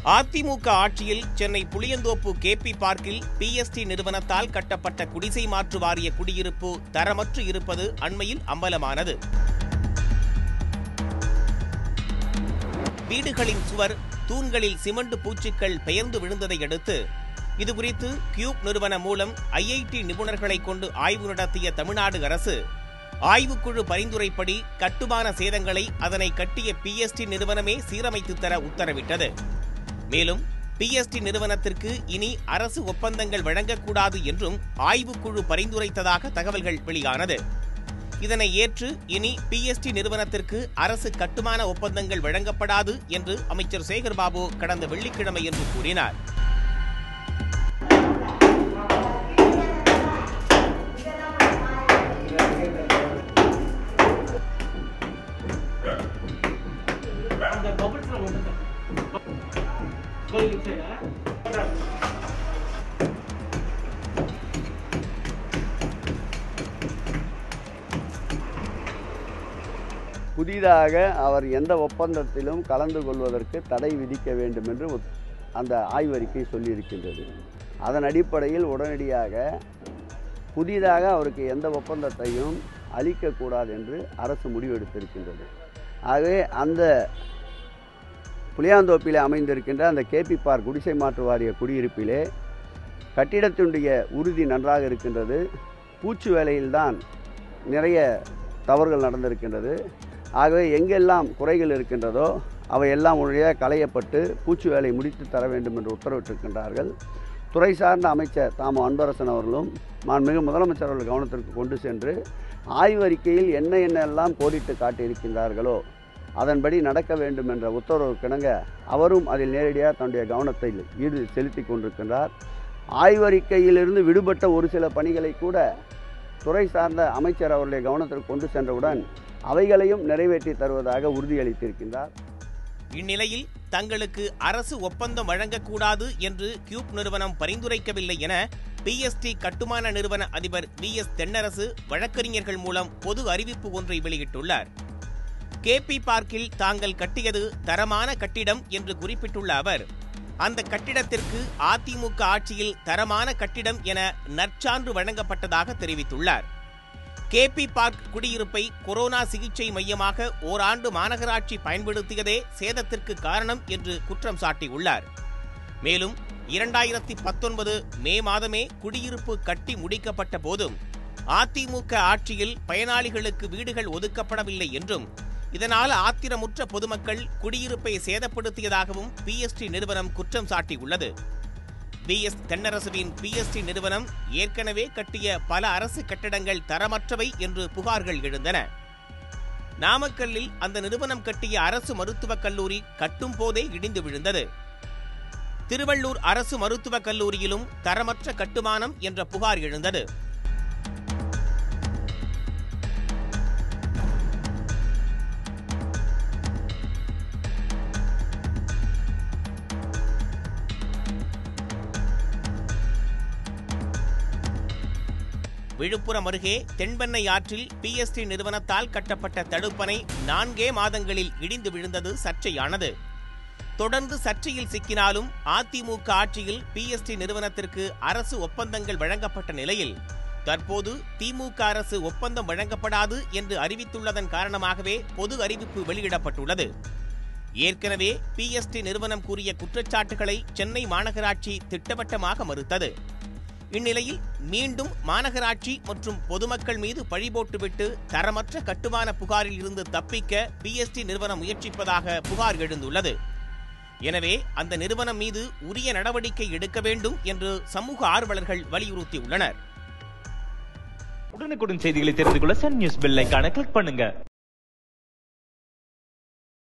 அதிமுக ஆட்சியில் சென்னை புளியந்தோப்பு கேபி பார்க்கில் பிஎஸ்டி நிறுவனத்தால் கட்டப்பட்ட குடிசை மாற்று வாரிய குடியிருப்பு தரமற்று இருப்பது அண்மையில் அம்பலமானது வீடுகளின் சுவர் தூண்களில் சிமெண்ட் பூச்சிக்கள் பெயர்ந்து விழுந்ததை அடுத்து இதுகுறித்து கியூப் நிறுவனம் மூலம் ஐஐடி நிபுணர்களை கொண்டு ஆய்வு நடத்திய தமிழ்நாடு அரசு ஆய்வுக்குழு பரிந்துரைப்படி கட்டுமான சேதங்களை அதனை கட்டிய பிஎஸ்டி நிறுவனமே சீரமைத்து தர உத்தரவிட்டது மேலும் பிஎஸ்டி நிறுவனத்திற்கு இனி அரசு ஒப்பந்தங்கள் வழங்கக்கூடாது என்றும் ஆய்வுக்குழு பரிந்துரைத்ததாக தகவல்கள் வெளியானது இதனை ஏற்று இனி பிஎஸ்டி நிறுவனத்திற்கு அரசு கட்டுமான ஒப்பந்தங்கள் வழங்கப்படாது என்று அமைச்சர் சேகர்பாபு கடந்த வெள்ளிக்கிழமை என்று கூறினார் அந்த பபிள்ஸ்ல மட்டும் கோயில் சைடா புதிதாக அவர் எந்த ஒப்பந்தத்திலும் கலந்து கொள்வதற்கு தடை விதிக்க வேண்டும் என்று ஒத்- அந்த ஆய்வறிக்கை சொல்லியிருக்கின்றது அதன் அடிப்படையில் உடனடியாக புதிதாக அவருக்கு எந்த ஒப்பந்தத்தையும் அளிக்கக்கூடாது என்று அரசு முடிவெடுத்திருக்கின்றது ஆகவே அந்த புளியாந்தோப்பிலே அமைந்திருக்கின்ற அந்த கேபி பார்க் குடிசை மாற்று வாரிய குடியிருப்பிலே கட்டிடத்தினுடைய உறுதி நன்றாக இருக்கின்றது பூச்சு வேலையில்தான் நிறைய தவறுகள் நடந்திருக்கின்றது ஆகவே எங்கெல்லாம் குறைகள் இருக்கின்றதோ அவையெல்லாம் உடனடியாக களையப்பட்டு பூச்சு வேலை முடித்து தர வேண்டும் என்று உத்தரவிட்டிருக்கின்றார்கள் துறை சார்ந்த அமைச்சர் தாமோ அன்பரசன் அவர்களும் மாண்புமிகு முதலமைச்சர் அவர்கள் கவனத்திற்கு கொண்டு சென்று ஆய்வறிக்கையில் என்ன என்னெல்லாம் கோடிட்டு காட்டியிருக்கின்றார்களோ அதன்படி நடக்க வேண்டும் என்ற உத்தரவுக்கிணங்க அவரும் அதில் நேரடியாக தன்னுடைய கவனத்தை ஈடு செலுத்தி கொண்டிருக்கின்றார் ஆய்வறிக்கையிலிருந்து விடுபட்ட ஒரு சில பணிகளை கூட துறை சார்ந்த அமைச்சர் அவருடைய கவனத்திற்கு கொண்டு சென்றவுடன் அவைகளையும் நிறைவேற்றி தருவதாக உறுதியளித்திருக்கின்றார் இந்நிலையில் தங்களுக்கு அரசு ஒப்பந்தம் வழங்கக்கூடாது என்று கியூப் நிறுவனம் பரிந்துரைக்கவில்லை என பிஎஸ்டி கட்டுமான நிறுவன அதிபர் வி எஸ் தென்னரசு வழக்கறிஞர்கள் மூலம் பொது அறிவிப்பு ஒன்றை வெளியிட்டுள்ளார் கேபி பார்க்கில் தாங்கள் கட்டியது தரமான கட்டிடம் என்று குறிப்பிட்டுள்ள அவர் அந்த கட்டிடத்திற்கு அதிமுக ஆட்சியில் தரமான கட்டிடம் என நற்சான்று வழங்கப்பட்டதாக தெரிவித்துள்ளார் கேபி பார்க் குடியிருப்பை கொரோனா சிகிச்சை மையமாக ஓராண்டு மாநகராட்சி பயன்படுத்தியதே சேதத்திற்கு காரணம் என்று குற்றம் சாட்டியுள்ளார் மேலும் இரண்டாயிரத்தி பத்தொன்பது மே மாதமே குடியிருப்பு கட்டி முடிக்கப்பட்ட போதும் அதிமுக ஆட்சியில் பயனாளிகளுக்கு வீடுகள் ஒதுக்கப்படவில்லை என்றும் இதனால் ஆத்திரமுற்ற பொதுமக்கள் குடியிருப்பை சேதப்படுத்தியதாகவும் பிஎஸ்டி நிறுவனம் குற்றம் சாட்டியுள்ளது பிஎஸ் தென்னரசுவின் பிஎஸ்டி நிறுவனம் ஏற்கனவே கட்டிய பல அரசு கட்டடங்கள் தரமற்றவை என்று புகார்கள் எழுந்தன நாமக்கல்லில் அந்த நிறுவனம் கட்டிய அரசு மருத்துவக் கல்லூரி கட்டும் போதே இடிந்து விழுந்தது திருவள்ளூர் அரசு மருத்துவக் கல்லூரியிலும் தரமற்ற கட்டுமானம் என்ற புகார் எழுந்தது விழுப்புரம் அருகே தென்பெண்ணை ஆற்றில் பிஎஸ்டி நிறுவனத்தால் கட்டப்பட்ட தடுப்பணை நான்கே மாதங்களில் இடிந்து விழுந்தது சர்ச்சையானது தொடர்ந்து சர்ச்சையில் சிக்கினாலும் அதிமுக ஆட்சியில் பிஎஸ்டி நிறுவனத்திற்கு அரசு ஒப்பந்தங்கள் வழங்கப்பட்ட நிலையில் தற்போது திமுக அரசு ஒப்பந்தம் வழங்கப்படாது என்று அறிவித்துள்ளதன் காரணமாகவே பொது அறிவிப்பு வெளியிடப்பட்டுள்ளது ஏற்கனவே பிஎஸ்டி நிறுவனம் கூறிய குற்றச்சாட்டுகளை சென்னை மாநகராட்சி திட்டவட்டமாக மறுத்தது இந்நிலையில் மீண்டும் மாநகராட்சி மற்றும் பொதுமக்கள் மீது பழி போட்டுவிட்டு தரமற்ற கட்டுமான புகாரில் இருந்து தப்பிக்க பிஎஸ்டி நிறுவனம் முயற்சிப்பதாக புகார் எழுந்துள்ளது எனவே அந்த நிறுவனம் மீது உரிய நடவடிக்கை எடுக்க வேண்டும் என்று சமூக ஆர்வலர்கள் வலியுறுத்தியுள்ளனர் உடனுக்குடன் செய்திகளை தெரிந்து கொள்ள சன் நியூஸ் பெல் ஐகானை கிளிக் பண்ணுங்க